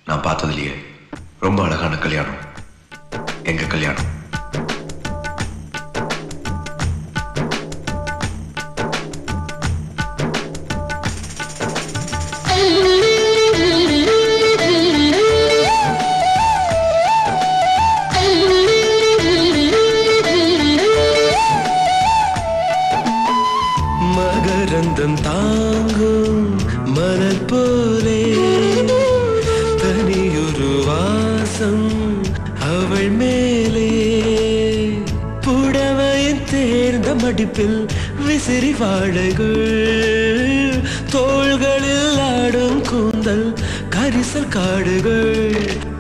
நான் பார்த்ததுலயே ரொம்ப அழகான கல்யாணம் எங்க கல்யாணம் மகரந்தம் தாங்கும் மலர் போலே தனியொரு வாசம் அவள் மேலே புடவையின் தேர்ந்த மடிப்பில் விசிறி வாழைகள் தோள்களில் ஆடும் கூந்தல் கரிசல் காடுகள்